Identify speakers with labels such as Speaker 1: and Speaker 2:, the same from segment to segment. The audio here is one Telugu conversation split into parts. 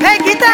Speaker 1: హే గీత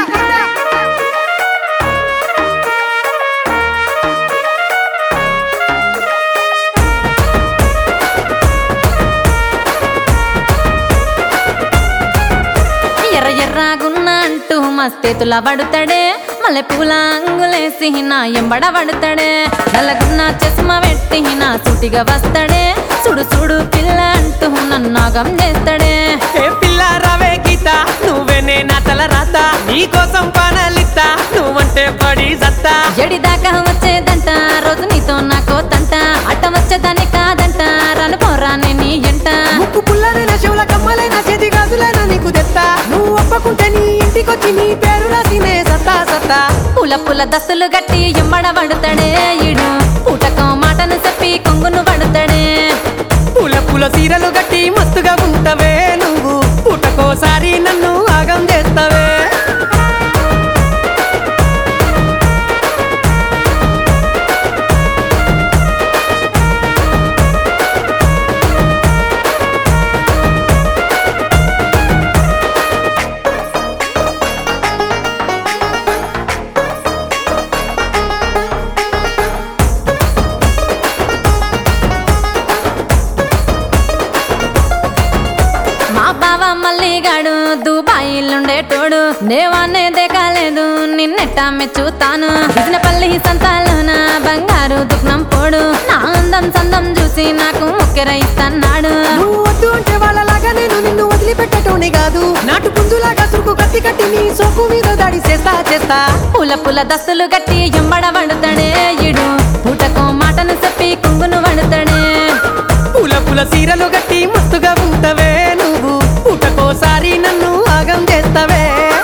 Speaker 2: ఎర్ర ఎర్రాగున్న అంటూ మస్తేతుల పడుతాడే మల్లె పూల అంగులేసి నా ఎంబడ పడుతాడే నల్లగున్న చస్మ పెట్టి నా సూటిగా వస్తాడే సుడు సుడు పిల్ల అంటూ నన్నాగం చేస్తాడే
Speaker 1: ఏ పిల్ల రావే గీత నువ్వేనే నా తల రాత నీకోసం పానాలిత్తా నువ్వంటే పడి సత్తా
Speaker 2: ఎడిదాకా వచ్చేదంట రోజు నీతో నాకో తంట అట్ట వచ్చేదాన్ని కాదంట రాను పోరానే నీ ఎంట
Speaker 3: ముక్కు పుల్లరైన చెవుల కమ్మలైన చేతి గాజులైన నీకు తెత్తా నువ్వు ఒప్పకుంటే నీ ఇంటికొచ్చి నీ పేరు రాసినే సత్తా సత్తా
Speaker 2: పుల పుల దస్తులు గట్టి ఎంబడ పడుతాడే ఇడు పూటకో మాటను చెప్పి కొంగును పడుతాడే
Speaker 1: పూల పూల సీరలు కట్టి మస్తుగా ఉంటవే నువ్వు పుట్టకోసారి నన్ను ఆగం చేస్తావే
Speaker 2: మా బావ మల్లిగాడు దుబాయిలుండేటోడు దేవాన్నే దిగలేదు నిన్నెట్టా మెచ్చుతాను పల్లి సంతాలోన బంగారు దుఃఖం పోడు నా అందం సందం చూసి నాకు ముక్కెర ఇస్తన్నాడు
Speaker 3: నువ్వు వద్దు అంటే వాళ్ళలాగా నేను నిన్ను వదిలిపెట్టటోనే కాదు నాటు పుంజులాగా సురుకు కత్తి కట్టి నీ సోకు మీద దాడి చేస్తా చేస్తా
Speaker 2: పుల పుల దస్తులు గట్టి ఎంబడ పడుతాడే ఇడు పూటకో మాటను చెప్పి కుంగును పడుతాడే
Speaker 1: పూల పూల సీరలు కట్టి మస్తుగా ఉంటవే నువ్వు పుట్టకోసారి నన్ను ఆగం చేస్తావే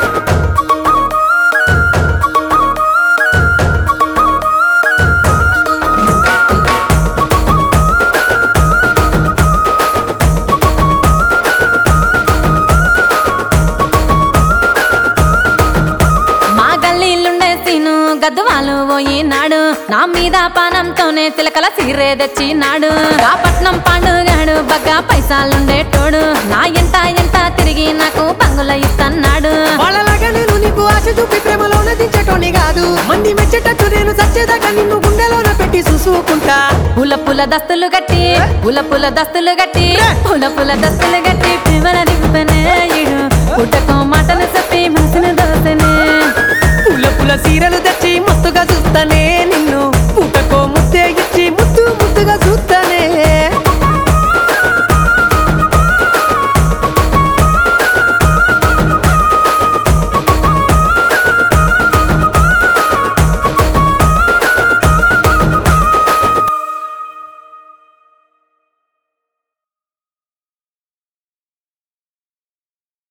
Speaker 2: మా గల్లీలుండే సీను గద్దువాలు పోయినాడు నా మీద పానంతోనే చిలకల సీరే తెచ్చినాడు కాపట్నం పాండుగాడు బగ్గా పైసాలుండేటోడు నా ఎంట ఎంట తిరిగి నాకు బంగుల ఇస్తన్నాడు
Speaker 3: వాళ్ళలాగా నేను నీకు ఆశ చూపి ప్రేమలోన దించటోని కాదు మంది మెచ్చేటట్టు నేను సచ్చేదాకా నిన్ను గుండెలోన పెట్టి చూసుకుంటా
Speaker 2: పుల పుల దస్తులు గట్టి పుల పుల దస్తులు గట్టి పుల పుల దస్తులు గట్టి ప్రేమల దిగుపనే ఇడు పుట్టకో మాటలు చెప్పి మనసును దోసనే
Speaker 1: పూల పూల సీరలు తెచ్చి మస్తుగా చూస్తానే